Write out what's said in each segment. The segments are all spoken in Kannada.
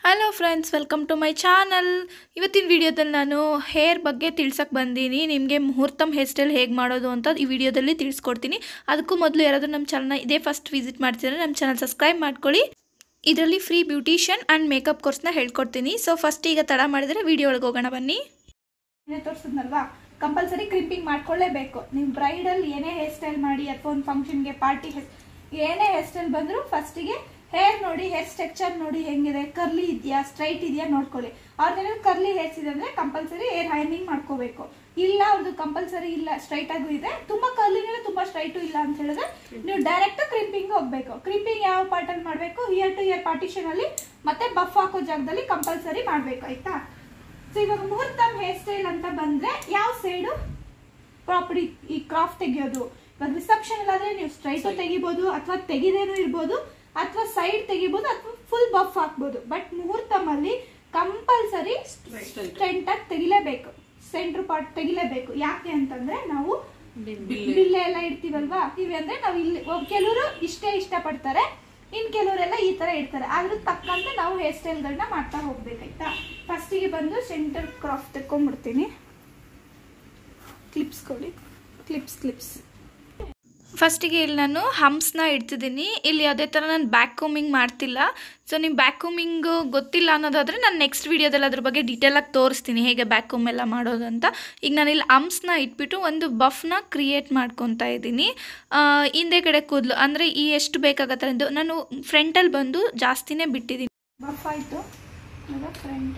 hello friends welcome to my channel ಇವತ್ತಿನ ವಿಡಿಯೋದಲ್ಲಿ ನಾನು ಹೇರ್ ಬಗ್ಗೆ ತಿಳ್ಸಕ್ಕೆ ಬಂದೀನಿ ನಿಮಗೆ ಮುಹೂರ್ತಮ್ ಹೇರ್ ಸ್ಟೈಲ್ ಹೇಗೆ ಮಾಡೋದು ಅಂತ ಈ ವಿಡಿಯೋದಲ್ಲಿ ತಿಳಿಸ್ಕೊಡ್ತೀನಿ ಅದಕ್ಕೂ ಮೊದಲು ಯಾರಾದರೂ ನಮ್ಮ ಚಾನಲ್ನ ಇದೇ ಫಸ್ಟ್ ವಿಸಿಟ್ ಮಾಡ್ತಿದ್ರೆ ನಮ್ಮ ಚಾನಲ್ ಸಬ್ಸ್ಕ್ರೈಬ್ ಮಾಡ್ಕೊಳ್ಳಿ ಇದರಲ್ಲಿ ಫ್ರೀ ಬ್ಯೂಟಿಷಿಯನ್ ಆ್ಯಂಡ್ ಮೇಕಪ್ ಕೋರ್ಸ್ನ ಹೇಳ್ಕೊಡ್ತೀನಿ ಸೊ ಫಸ್ಟ್ ಈಗ ತಡ ಮಾಡಿದರೆ ವಿಡಿಯೋ ಒಳಗೆ ಹೋಗೋಣ ಬನ್ನಿ ತೋರಿಸಿದ್ನಲ್ವಾ ಕಂಪಲ್ಸರಿ ಕ್ರಿಪಿಂಗ್ ಮಾಡ್ಕೊಳ್ಳೇಬೇಕು ನೀವು ಬ್ರೈಡಲ್ ಏನೇ ಹೇರ್ ಸ್ಟೈಲ್ ಮಾಡಿ ಅಥವಾ ಒಂದು ಫಂಕ್ಷನ್ಗೆ ಪಾರ್ಟಿ ಏನೇ ಹೇರ್ ಸ್ಟೈಲ್ ಬಂದರೂ ಫಸ್ಟಿಗೆ ಹೇರ್ ನೋಡಿ ಹೇರ್ ಸ್ಟ್ರಕ್ಚರ್ ನೋಡಿ ಹೆಂಗಿದೆ ಕರ್ಲಿ ಇದೆಯಾ ಸ್ಟ್ರೈಟ್ ಇದೆಯಾ ನೋಡ್ಕೊಳ್ಳಿ ಅವ್ರದ್ದೇನಾದ್ರು ಕರ್ಲಿ ಹೇರ್ಸ್ ಇದೆ ಅಂದ್ರೆ ಕಂಪಲ್ಸರಿ ಹೇರ್ ಹೈನಿಂಗ್ ಮಾಡ್ಕೋಬೇಕು ಇಲ್ಲ ಅವ್ರದ್ದು ಕಂಪಲ್ಸರಿ ಇಲ್ಲ ಸ್ಟ್ರೈಟ್ ಆಗೂ ಇದೆ ತುಂಬಾ ಕರ್ಲಿನ ತುಂಬಾ ಸ್ಟ್ರೈಟು ಇಲ್ಲ ಅಂತ ಹೇಳಿದ್ರೆ ನೀವು ಡೈರೆಕ್ಟ್ ಕ್ರಿಪಿಂಗ್ ಹೋಗ್ಬೇಕು ಕ್ರಿಪಿಂಗ್ ಯಾವ ಪಾರ್ಟ್ ಅಲ್ಲಿ ಮಾಡಬೇಕು ಇಯರ್ ಟು ಇಯರ್ ಪಾರ್ಟಿಷನ್ ಅಲ್ಲಿ ಮತ್ತೆ ಬಫ್ ಹಾಕೋ ಜಾಗದಲ್ಲಿ ಕಂಪಲ್ಸರಿ ಮಾಡ್ಬೇಕು ಆಯ್ತಾ ಸೊ ಇವಾಗ ಮುಹೂರ್ತಮ್ ಹೇರ್ ಸ್ಟೈಲ್ ಅಂತ ಬಂದ್ರೆ ಯಾವ ಸೈಡು ಪ್ರಾಪರ್ಟಿ ಈ ಕ್ರಾಫ್ ತೆಗಿಯೋದು ಇವಾಗ ರಿಸೆಪ್ಷನ್ ಅಲ್ಲಾದ್ರೆ ನೀವು ಸ್ಟ್ರೈಟ್ ತೆಗಿಬೋದು ಅಥವಾ ತೆಗಿದೇನು ಇರ್ಬೋದು ಅಥವಾ ಸೈಡ್ ತೆಗಿಬೋದು ಅಥವಾ ಫುಲ್ ಬಫ್ ಹಾಕ್ಬೋದು ಬಟ್ ಮುಹೂರ್ತಮ್ ಅಲ್ಲಿ ಕಂಪಲ್ಸರಿ ಸ್ಟ್ರೆಂಟ್ ಆಗಿ ತೆಗಿಲೇಬೇಕು ಸೆಂಟ್ರ್ ಪಾರ್ಟ್ ತೆಗಿಲೇಬೇಕು ಯಾಕೆ ಅಂತಂದ್ರೆ ನಾವು ಬಿಲ್ಲೆ ಎಲ್ಲ ಇಡ್ತೀವಲ್ವಾ ಇವೆ ಅಂದ್ರೆ ನಾವು ಇಲ್ಲಿ ಕೆಲವರು ಇಷ್ಟೇ ಇಷ್ಟ ಪಡ್ತಾರೆ ಇನ್ ಕೆಲವರೆಲ್ಲ ಈ ತರ ಇಡ್ತಾರೆ ಅದ್ರ ತಕ್ಕಂತೆ ನಾವು ಹೇರ್ ಸ್ಟೈಲ್ಗಳನ್ನ ಮಾಡ್ತಾ ಹೋಗ್ಬೇಕಾಯ್ತಾ ಫಸ್ಟಿಗೆ ಬಂದು ಸೆಂಟರ್ ಕ್ರಾಫ್ ತೆಕ್ಕೊಂಡ್ಬಿಡ್ತೀನಿ ಕ್ಲಿಪ್ಸ್ ಕೊಡಿ ಕ್ಲಿಪ್ಸ್ ಕ್ಲಿಪ್ಸ್ ಫಸ್ಟಿಗೆ ಇಲ್ಲಿ ನಾನು ಹಂಪ್ಸ್ನ ಇಡ್ತಿದ್ದೀನಿ ಇಲ್ಲಿ ಯಾವುದೇ ಥರ ನಾನು ಬ್ಯಾಕ್ ಕೋಮಿಂಗ್ ಮಾಡ್ತಿಲ್ಲ ಸೊ ನೀವು ಬ್ಯಾಕ್ ಕೋಮಿಂಗ್ ಗೊತ್ತಿಲ್ಲ ಅನ್ನೋದಾದರೆ ನಾನು ನೆಕ್ಸ್ಟ್ ವೀಡಿಯೋದಲ್ಲಿ ಅದ್ರ ಬಗ್ಗೆ ಡೀಟೇಲಾಗಿ ತೋರಿಸ್ತೀನಿ ಹೇಗೆ ಬ್ಯಾಕ್ ಕೋಮ್ ಎಲ್ಲ ಮಾಡೋದು ಅಂತ ಈಗ ನಾನು ಇಲ್ಲಿ ಹಂಪ್ಸ್ನ ಇಟ್ಬಿಟ್ಟು ಒಂದು ಬಫ್ನ ಕ್ರಿಯೇಟ್ ಮಾಡ್ಕೊತಾ ಇದ್ದೀನಿ ಹಿಂದೆ ಕಡೆ ಕೂದಲು ಅಂದರೆ ಈ ಎಷ್ಟು ಬೇಕಾಗತ್ತೆ ಇದು ನಾನು ಫ್ರಂಟಲ್ಲಿ ಬಂದು ಜಾಸ್ತಿನೇ ಬಿಟ್ಟಿದ್ದೀನಿ ಬಫ್ ಆಯ್ತು ಇವಾಗ ಫ್ರಂಟ್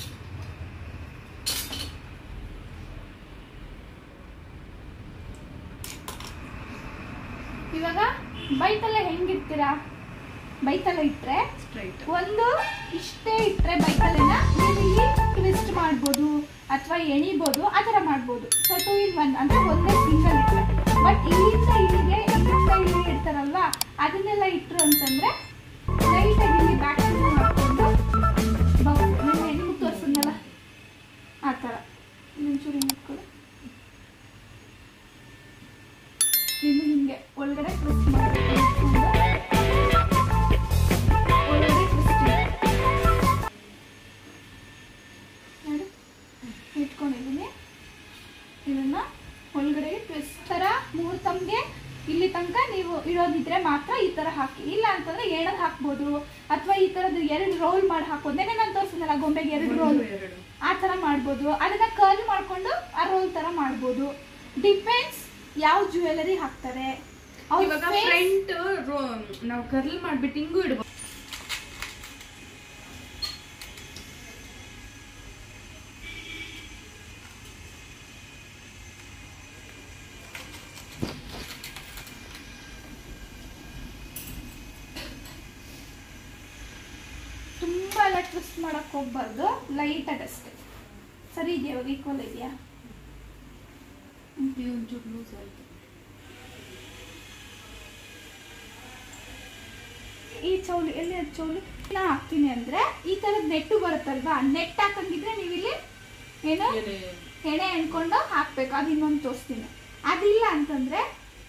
ಇವಾಗ ಬೈತಲ್ಲ ಹೆಂಗಿರ್ತೀರಾ ಬೈತಲ್ಲ ಇಟ್ರೆ ಒಂದು ಇಷ್ಟೇ ಇಟ್ರೆ ಬೈತಲೆನ ನೀವು ಇಲ್ಲಿ ಟ್ವಿಸ್ಟ್ ಮಾಡ್ಬೋದು ಅಥವಾ ಎಣಿಬೋದು ಆ ಥರ ಮಾಡ್ಬೋದು ಸೊ ಟೂ ಇನ್ ಒನ್ ಅಂದ್ರೆ ಒಂದೇ ಸಿಂಗಲ್ ಇಟ್ರೆ ಬಟ್ ಇಲ್ಲಿಂದ ಇಲ್ಲಿಗೆ ಇಲ್ಲಿಂದ ಇಲ್ಲಿಗೆ ಇಡ್ತಾರಲ್ವಾ ಅದನ್ನೆಲ್ಲ ಇಟ್ರು ಅಂತಂದ್ರೆ ಲೈಟಾಗಿ ಇಲ್ಲಿ ಬ್ಯಾಕ್ ಮಾಡ್ಕೊಂಡು ನಾನು ಹೆಣ್ಣು ತೋರಿಸಿದ್ನಲ್ಲ ಆ ಥರ ಒಂಚೂರು ಇಟ್ಕೊಳ್ಳಿ ಇನ್ನು ಹಿಂಗೆ ಒಳಗಡೆ ಟ್ವಿಸ್ಟ್ ಮಾಡಬೇಕು ಇಟ್ಕೊಂಡು ಒಳಗಡೆ ಟ್ವಿಸ್ಟ್ ನೋಡಿ ಇಟ್ಕೊಂಡಿದ್ದೀನಿ ಇದನ್ನ ಒಳಗಡೆ ಟ್ವಿಸ್ಟ್ ಥರ ಮುಹೂರ್ತಮ್ಗೆ ಇಲ್ಲಿ ತನಕ ನೀವು ಇಡೋದಿದ್ರೆ ಮಾತ್ರ ಈ ತರ ಹಾಕಿ ಇಲ್ಲ ಅಂತಂದ್ರೆ ಎಣದ್ ಹಾಕ್ಬೋದು ಅಥವಾ ಈ ತರದ್ದು ಎರಡು ರೋಲ್ ಮಾಡಿ ಹಾಕೋದು ನೆನೆ ನಾನು ತೋರಿಸಿದ್ನಲ್ಲ ಗೊಂಬೆಗೆ ಎರಡು ರೋಲ್ ಆ ತರ ಮಾಡ್ಬೋದು ಅದನ್ನ ಕರ್ಲ್ ಮಾಡ್ಕೊಂಡು ಆ ರೋಲ್ ತರ ಮಾಡ್ಬೋದು ಡಿಪೆಂಡ್ಸ್ ಯಾವ ಜ್ಯುವೆಲರಿ ಹಾಕ್ತಾರೆ ಅವ್ರ ಇವಾಗ face- ಫ್ರಂಟ್ ನಾವು ಕರ್ಲ್ ಮಾಡ್ಬಿಟ್ಟು ಹಿಂಗೂ ಇಡ್ಬೋದು ತುಂಬಾ ಎಲ್ಲ ಟ್ವಿಸ್ಟ್ ಮಾಡಕ್ ಹೋಗ್ಬಾರ್ದು ಲೈಟ್ ಆಗಷ್ಟೇ ಸರಿ ಇದೆಯಾ ಇವಾಗ ಈಕ್ವಲ್ ಇದೆಯಾ ಒಂಚೂರು ಲೂಸ್ ಆಯ್ತು ಈ ಚೌಲಿ ಎಲ್ಲಿ ಅದ್ ಚೌಲಿ ನಾ ಹಾಕ್ತೀನಿ ಅಂದ್ರೆ ಈ ತರದ್ ನೆಟ್ಟು ಬರುತ್ತಲ್ವಾ ನೆಟ್ ಹಾಕಂಗಿದ್ರೆ ನೀವು ಇಲ್ಲಿ ಏನು ಎಣೆ ಎಣ್ಕೊಂಡು ಹಾಕ್ಬೇಕು ಅದು ಇನ್ನೊಂದು ತೋರಿಸ್ತೀನಿ ಅದಿಲ್ಲ ಅಂತಂದ್ರೆ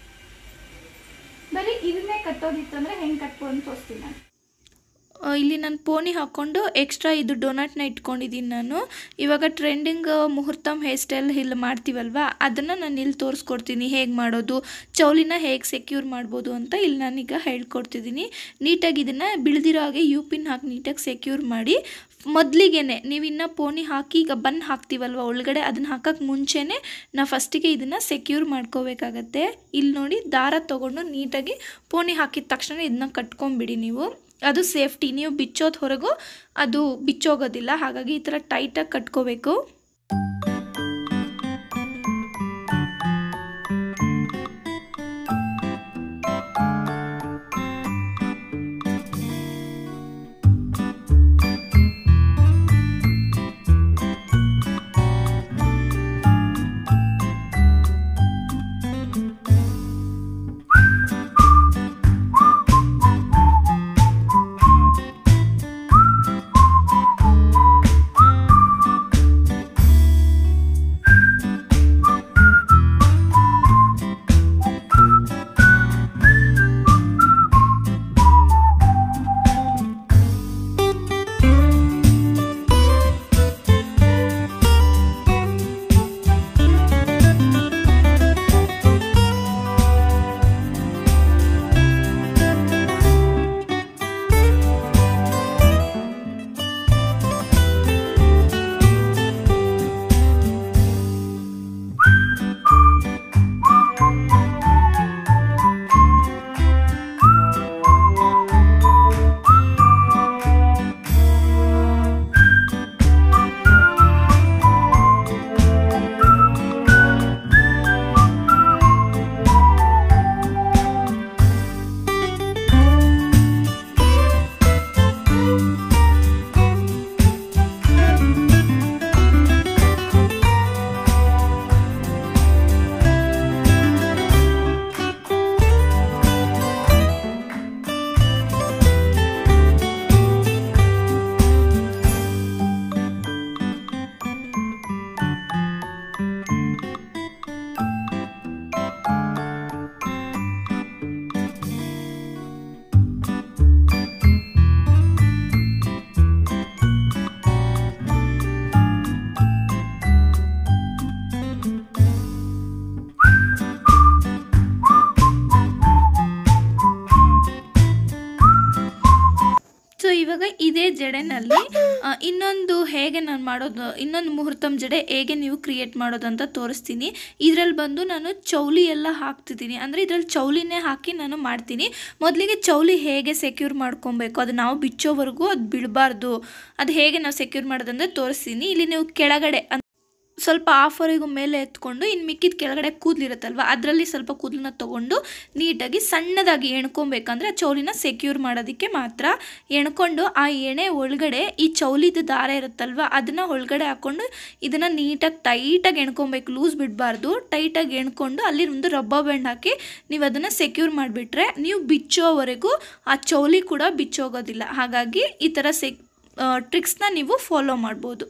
ಬರೀ ಇದನ್ನೇ ಕಟ್ಟೋದಿತ್ತಂದ್ರೆ ಹೆಂಗ್ ಕಟ್ಬೋದು ಅಂತ ತೋರಿಸ್ತೀನಿ ನಾನು ಆ, ಇಲ್ಲಿ ನಾನು ಪೋನಿ ಹಾಕ್ಕೊಂಡು ಎಕ್ಸ್ಟ್ರಾ ಇದು ಡೊನಟ್ನ ಇಟ್ಕೊಂಡಿದ್ದೀನಿ ನಾನು ಇವಾಗ ಟ್ರೆಂಡಿಂಗ್ ಮುಹೂರ್ತಮ್ ಹೇರ್ ಸ್ಟೈಲ್ ಇಲ್ಲಿ ಮಾಡ್ತೀವಲ್ವ ಅದನ್ನು ನಾನು ಇಲ್ಲಿ ತೋರಿಸ್ಕೊಡ್ತೀನಿ ಹೇಗೆ ಮಾಡೋದು ಚೌಲಿನ ಹೇಗೆ ಸೆಕ್ಯೂರ್ ಮಾಡ್ಬೋದು ಅಂತ ಇಲ್ಲಿ ನಾನೀಗ ಹೇಳ್ಕೊಡ್ತಿದ್ದೀನಿ ನೀಟಾಗಿ ಇದನ್ನು ಬಿಳ್ದಿರೋ ಹಾಗೆ ಯು ಪಿನ್ ಹಾಕಿ ನೀಟಾಗಿ ಸೆಕ್ಯೂರ್ ಮಾಡಿ ಮೊದಲಿಗೆನೆ ನೀವು ಇನ್ನು ಪೋನಿ ಹಾಕಿ ಈಗ ಬನ್ ಹಾಕ್ತೀವಲ್ವ ಒಳಗಡೆ ಅದನ್ನು ಹಾಕಕ್ಕೆ ಮುಂಚೆನೇ ನಾವು ಫಸ್ಟಿಗೆ ಇದನ್ನು ಸೆಕ್ಯೂರ್ ಮಾಡ್ಕೋಬೇಕಾಗತ್ತೆ ಇಲ್ಲಿ ನೋಡಿ ದಾರ ತೊಗೊಂಡು ನೀಟಾಗಿ ಪೋನಿ ಹಾಕಿದ ತಕ್ಷಣ ಇದನ್ನ ಕಟ್ಕೊಂಬಿಡಿ ನೀವು ಅದು ಸೇಫ್ಟಿ ನೀವು ಬಿಚ್ಚೋದು ಹೊರಗು ಅದು ಬಿಚ್ಚೋಗೋದಿಲ್ಲ ಹಾಗಾಗಿ ಈ ಥರ ಟೈಟಾಗಿ ಕಟ್ಕೋಬೇಕು ಇದೇ ಜಡೆನಲ್ಲಿ ಆ, ಇನ್ನೊಂದು ಹೇಗೆ ನಾನು ಮಾಡೋದು ಇನ್ನೊಂದು ಮುಹೂರ್ತಮ್ ಜಡೆ ಹೇಗೆ ನೀವು ಕ್ರಿಯೇಟ್ ಮಾಡೋದು ಅಂತ ತೋರಿಸ್ತೀನಿ ಇದರಲ್ಲಿ ಬಂದು ನಾನು ಚೌಲಿ ಎಲ್ಲ ಹಾಕ್ತಿದ್ದೀನಿ ಅಂದರೆ ಇದರಲ್ಲಿ ಚೌಲಿನೇ ಹಾಕಿ ನಾನು ಮಾಡ್ತೀನಿ ಮೊದಲಿಗೆ ಚೌಲಿ ಹೇಗೆ ಸೆಕ್ಯೂರ್ ಮಾಡ್ಕೊಬೇಕು ಅದು ನಾವು ಬಿಚ್ಚೋವರೆಗೂ ಅದು ಬಿಡಬಾರ್ದು ಅದು ಹೇಗೆ ನಾವು ಸೆಕ್ಯೂರ್ ಮಾಡೋದಂದ್ರೆ ತೋರಿಸ್ತೀನಿ ಇಲ್ಲಿ ನೀವು ಕೆಳಗಡೆ ಅನ್- ಸ್ವಲ್ಪ ಆಫರಿಗೂ ಮೇಲೆ ಎತ್ಕೊಂಡು ಇನ್ನು ಮಿಕ್ಕಿದ ಕೆಳಗಡೆ ಕೂದಲಿರುತ್ತಲ್ವ ಅದರಲ್ಲಿ ಸ್ವಲ್ಪ ಕೂದಲನ್ನ ತೊಗೊಂಡು ನೀಟಾಗಿ ಸಣ್ಣದಾಗಿ ಎಣ್ಕೊಬೇಕಂದ್ರೆ ಆ ಚೌಲಿನ ಸೆಕ್ಯೂರ್ ಮಾಡೋದಕ್ಕೆ ಮಾತ್ರ ಎಣ್ಕೊಂಡು ಆ ಎಣೆ ಒಳಗಡೆ ಈ ಚೌಲಿದ ದಾರ ಇರುತ್ತಲ್ವ ಅದನ್ನು ಒಳಗಡೆ ಹಾಕ್ಕೊಂಡು ಇದನ್ನು ನೀಟಾಗಿ ಟೈಟಾಗಿ ಎಣ್ಕೊಬೇಕು ಲೂಸ್ ಬಿಡಬಾರ್ದು ಟೈಟಾಗಿ ಎಣ್ಕೊಂಡು ಅಲ್ಲಿ ಒಂದು ರಬ್ಬರ್ ಬ್ಯಾಂಡ್ ಹಾಕಿ ನೀವು ಅದನ್ನು ಸೆಕ್ಯೂರ್ ಮಾಡಿಬಿಟ್ರೆ ನೀವು ಬಿಚ್ಚೋವರೆಗೂ ಆ ಚೌಲಿ ಕೂಡ ಬಿಚ್ಚೋಗೋದಿಲ್ಲ ಹಾಗಾಗಿ ಈ ಥರ ಸೆಕ್ ಟ್ರಿಕ್ಸ್ನ ನೀವು ಫಾಲೋ ಮಾಡ್ಬೋದು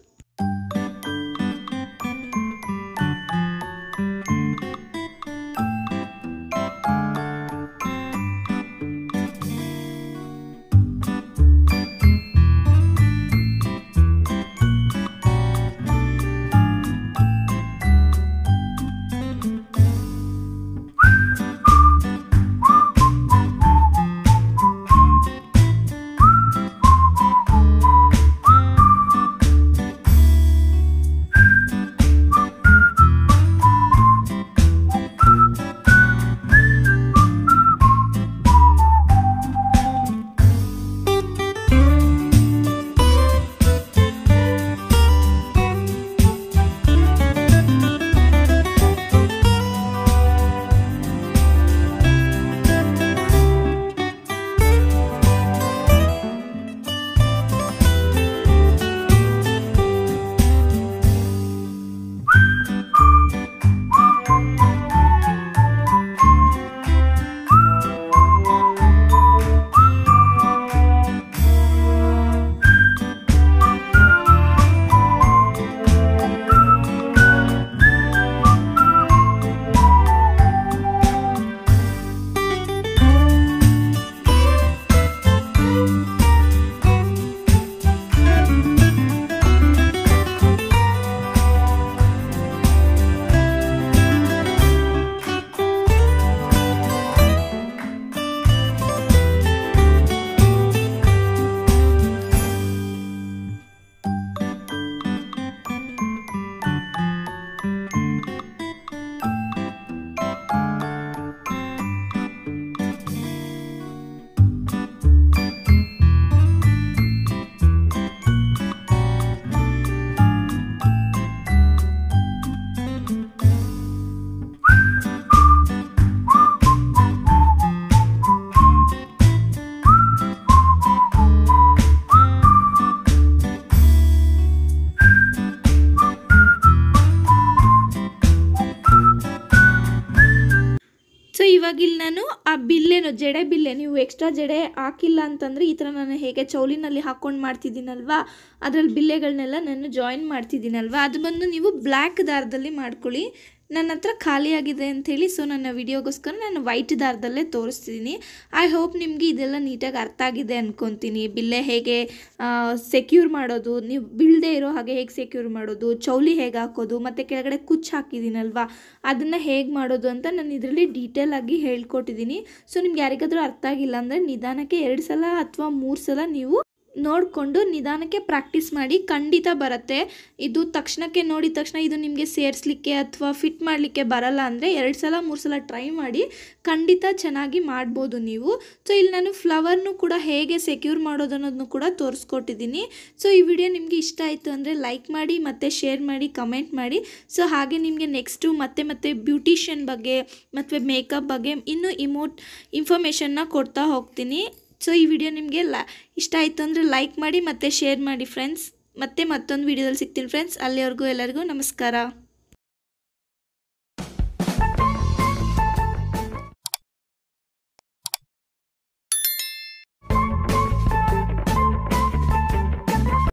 ಸೊ ಇವಾಗ ಇಲ್ಲಿ ನಾನು ಆ ಬಿಲ್ಲೆನು ಜಡೆ ಬಿಲ್ಲೆ ನೀವು ಎಕ್ಸ್ಟ್ರಾ ಜಡೆ ಹಾಕಿಲ್ಲ ಅಂತಂದರೆ ಈ ಥರ ನಾನು ಹೇಗೆ ಚೌಲಿನಲ್ಲಿ ಹಾಕ್ಕೊಂಡು ಮಾಡ್ತಿದ್ದೀನಲ್ವಾ ಅದರಲ್ಲಿ ಬಿಲ್ಲೆಗಳನ್ನೆಲ್ಲ ನಾನು ಜಾಯಿನ್ ಮಾಡ್ತಿದ್ದೀನಲ್ವಾ ಅದು ಬಂದು ನೀವು ಬ್ಲ್ಯಾಕ್ ದಾರದಲ್ಲಿ ಮಾಡ್ಕೊಳ್ಳಿ ನನ್ನ ಹತ್ರ ಖಾಲಿಯಾಗಿದೆ ಅಂಥೇಳಿ ಸೊ ನನ್ನ ವಿಡಿಯೋಗೋಸ್ಕರ ನಾನು ವೈಟ್ ದಾರದಲ್ಲೇ ತೋರಿಸ್ತಿದ್ದೀನಿ ಐ ಹೋಪ್ ನಿಮಗೆ ಇದೆಲ್ಲ ನೀಟಾಗಿ ಅರ್ಥ ಆಗಿದೆ ಅನ್ಕೊತೀನಿ ಬಿಲ್ಲೆ ಹೇಗೆ ಸೆಕ್ಯೂರ್ ಮಾಡೋದು ನೀವು ಬೀಳದೇ ಇರೋ ಹಾಗೆ ಹೇಗೆ ಸೆಕ್ಯೂರ್ ಮಾಡೋದು ಚೌಲಿ ಹೇಗೆ ಹಾಕೋದು ಮತ್ತು ಕೆಳಗಡೆ ಕುಚ್ಚು ಹಾಕಿದ್ದೀನಲ್ವಾ ಅದನ್ನು ಹೇಗೆ ಮಾಡೋದು ಅಂತ ನಾನು ಇದರಲ್ಲಿ ಡೀಟೇಲ್ ಆಗಿ ಹೇಳ್ಕೊಟ್ಟಿದ್ದೀನಿ ಸೊ ನಿಮ್ಗೆ ಯಾರಿಗಾದ್ರೂ ಅರ್ಥ ಆಗಿಲ್ಲ ಅಂದರೆ ನಿಧಾನಕ್ಕೆ ಎರಡು ಸಲ ಅಥವಾ ಮೂರು ಸಲ ನೀವು ನೋಡಿಕೊಂಡು ನಿಧಾನಕ್ಕೆ ಪ್ರಾಕ್ಟೀಸ್ ಮಾಡಿ ಖಂಡಿತ ಬರುತ್ತೆ ಇದು ತಕ್ಷಣಕ್ಕೆ ನೋಡಿದ ತಕ್ಷಣ ಇದು ನಿಮಗೆ ಸೇರಿಸ್ಲಿಕ್ಕೆ ಅಥವಾ ಫಿಟ್ ಮಾಡಲಿಕ್ಕೆ ಬರಲ್ಲ ಅಂದರೆ ಎರಡು ಸಲ ಮೂರು ಸಲ ಟ್ರೈ ಮಾಡಿ ಖಂಡಿತ ಚೆನ್ನಾಗಿ ಮಾಡ್ಬೋದು ನೀವು ಸೊ ಇಲ್ಲಿ ನಾನು ಫ್ಲವರ್ನು ಕೂಡ ಹೇಗೆ ಸೆಕ್ಯೂರ್ ಮಾಡೋದು ಅನ್ನೋದನ್ನು ಕೂಡ ತೋರಿಸ್ಕೊಟ್ಟಿದ್ದೀನಿ ಸೊ ಈ ವಿಡಿಯೋ ನಿಮಗೆ ಇಷ್ಟ ಆಯಿತು ಅಂದರೆ ಲೈಕ್ ಮಾಡಿ ಮತ್ತು ಶೇರ್ ಮಾಡಿ ಕಮೆಂಟ್ ಮಾಡಿ ಸೊ ಹಾಗೆ ನಿಮಗೆ ನೆಕ್ಸ್ಟು ಮತ್ತೆ ಮತ್ತೆ ಬ್ಯೂಟಿಷಿಯನ್ ಬಗ್ಗೆ ಮತ್ತು ಮೇಕಪ್ ಬಗ್ಗೆ ಇನ್ನೂ ಇಮೋಟ್ ಇನ್ಫಾರ್ಮೇಷನ್ನ ಕೊಡ್ತಾ ಹೋಗ್ತೀನಿ ಸೊ ಈ ವಿಡಿಯೋ ನಿಮಗೆ ಲ ಇಷ್ಟ ಆಯಿತು ಅಂದರೆ ಲೈಕ್ ಮಾಡಿ ಮತ್ತು ಶೇರ್ ಮಾಡಿ ಫ್ರೆಂಡ್ಸ್ ಮತ್ತೆ ಮತ್ತೊಂದು ವಿಡಿಯೋದಲ್ಲಿ ಸಿಗ್ತೀನಿ ಫ್ರೆಂಡ್ಸ್ ಅಲ್ಲಿವರೆಗೂ ಎಲ್ಲರಿಗೂ ನಮಸ್ಕಾರ